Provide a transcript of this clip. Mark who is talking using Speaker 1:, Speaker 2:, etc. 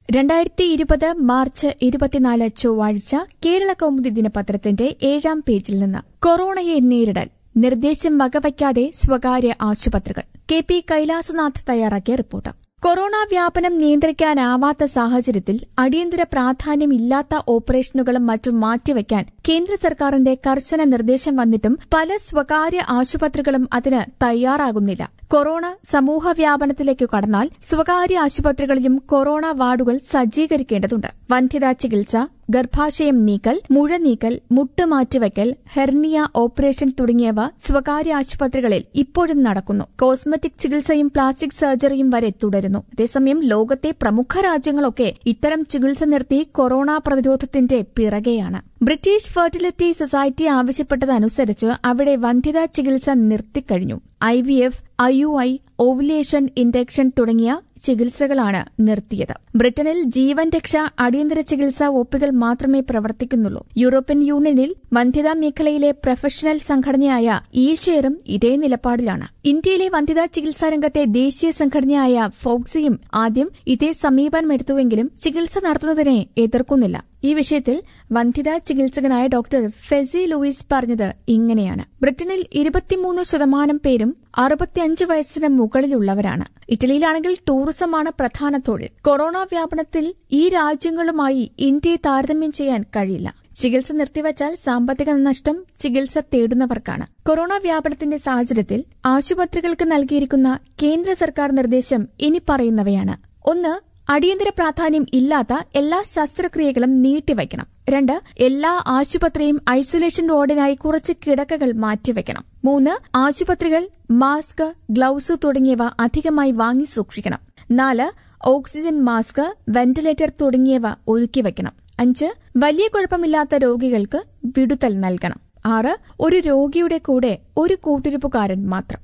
Speaker 1: രണ്ടായിരത്തി ഇരുപത് മാർച്ച് ഇരുപത്തിനാല് ചൊവ്വാഴ്ച കേരള കൗമുദി ദിനപത്രത്തിന്റെ ഏഴാം പേജിൽ നിന്ന് കൊറോണയെ നേരിടാൻ നിർദ്ദേശം വകവയ്ക്കാതെ സ്വകാര്യ ആശുപത്രികൾ കെ പി കൈലാസനാഥ് തയ്യാറാക്കിയ റിപ്പോർട്ട് കൊറോണ വ്യാപനം നിയന്ത്രിക്കാനാവാത്ത സാഹചര്യത്തിൽ അടിയന്തര പ്രാധാന്യമില്ലാത്ത ഓപ്പറേഷനുകളും മറ്റും മാറ്റിവെക്കാൻ കേന്ദ്ര സർക്കാരിന്റെ കർശന നിർദ്ദേശം വന്നിട്ടും പല സ്വകാര്യ ആശുപത്രികളും അതിന് തയ്യാറാകുന്നില്ല കൊറോണ സമൂഹ വ്യാപനത്തിലേക്ക് കടന്നാൽ സ്വകാര്യ ആശുപത്രികളിലും കൊറോണ വാർഡുകൾ സജ്ജീകരിക്കേണ്ടതുണ്ട് വന്ധ്യതാ ചികിത്സ ഗർഭാശയം നീക്കൽ മുഴ നീക്കൽ മുട്ട് മാറ്റിവയ്ക്കൽ ഹെർണിയ ഓപ്പറേഷൻ തുടങ്ങിയവ സ്വകാര്യ ആശുപത്രികളിൽ ഇപ്പോഴും നടക്കുന്നു കോസ്മെറ്റിക് ചികിത്സയും പ്ലാസ്റ്റിക് സർജറിയും വരെ തുടരുന്നു അതേസമയം ലോകത്തെ പ്രമുഖ രാജ്യങ്ങളൊക്കെ ഇത്തരം ചികിത്സ നിർത്തി കൊറോണ പ്രതിരോധത്തിന്റെ പിറകെയാണ് ബ്രിട്ടീഷ് ഫെർട്ടിലിറ്റി സൊസൈറ്റി ആവശ്യപ്പെട്ടതനുസരിച്ച് അവിടെ വന്ധ്യതാ ചികിത്സ നിർത്തിക്കഴിഞ്ഞു I V F I U I ovulation induction തുടങ്ങിയ ചികിത്സകളാണ് നിർത്തിയത് ബ്രിട്ടനിൽ ജീവൻ രക്ഷ അടിയന്തര ചികിത്സാ ഒപ്പികൾ മാത്രമേ പ്രവർത്തിക്കുന്നുള്ളൂ യൂറോപ്യൻ യൂണിയനിൽ വന്ധ്യതാ മേഖലയിലെ പ്രൊഫഷണൽ സംഘടനയായ ഈഷെയറും ഇതേ നിലപാടിലാണ് ഇന്ത്യയിലെ വന്ധ്യതാ ചികിത്സാ രംഗത്തെ ദേശീയ സംഘടനയായ ഫോക്സിയും ആദ്യം ഇതേ സമീപനമെടുത്തുവെങ്കിലും ചികിത്സ നടത്തുന്നതിനെ എതിർക്കുന്നില്ല ഈ വിഷയത്തിൽ വന്ധ്യതാ ചികിത്സകനായ ഡോക്ടർ ഫെസി ലൂയിസ് പറഞ്ഞത് ഇങ്ങനെയാണ് ബ്രിട്ടനിൽ ഇരുപത്തിമൂന്ന് ശതമാനം പേരും അറുപത്തിയഞ്ച് വയസ്സിന് മുകളിലുള്ളവരാണ് ഇറ്റലിയിലാണെങ്കിൽ ടൂറിസമാണ് പ്രധാന തൊഴിൽ കൊറോണ വ്യാപനത്തിൽ ഈ രാജ്യങ്ങളുമായി ഇന്ത്യയെ താരതമ്യം ചെയ്യാൻ കഴിയില്ല ചികിത്സ നിർത്തിവച്ചാൽ സാമ്പത്തിക നഷ്ടം ചികിത്സ തേടുന്നവർക്കാണ് കൊറോണ വ്യാപനത്തിന്റെ സാഹചര്യത്തിൽ ആശുപത്രികൾക്ക് നൽകിയിരിക്കുന്ന കേന്ദ്ര സർക്കാർ നിർദ്ദേശം ഇനി പറയുന്നവയാണ് ഒന്ന് അടിയന്തര പ്രാധാന്യം ഇല്ലാത്ത എല്ലാ ശസ്ത്രക്രിയകളും നീട്ടിവയ്ക്കണം രണ്ട് എല്ലാ ആശുപത്രിയും ഐസൊലേഷൻ വാർഡിനായി കുറച്ച് കിടക്കകൾ മാറ്റിവെക്കണം മൂന്ന് ആശുപത്രികൾ മാസ്ക് ഗ്ലൌസ് തുടങ്ങിയവ അധികമായി വാങ്ങി സൂക്ഷിക്കണം നാല് ഓക്സിജൻ മാസ്ക് വെന്റിലേറ്റർ തുടങ്ങിയവ ഒരുക്കി വയ്ക്കണം അഞ്ച് വലിയ കുഴപ്പമില്ലാത്ത രോഗികൾക്ക് വിടുതൽ നൽകണം ആറ് ഒരു രോഗിയുടെ കൂടെ ഒരു കൂട്ടിരിപ്പുകാരൻ മാത്രം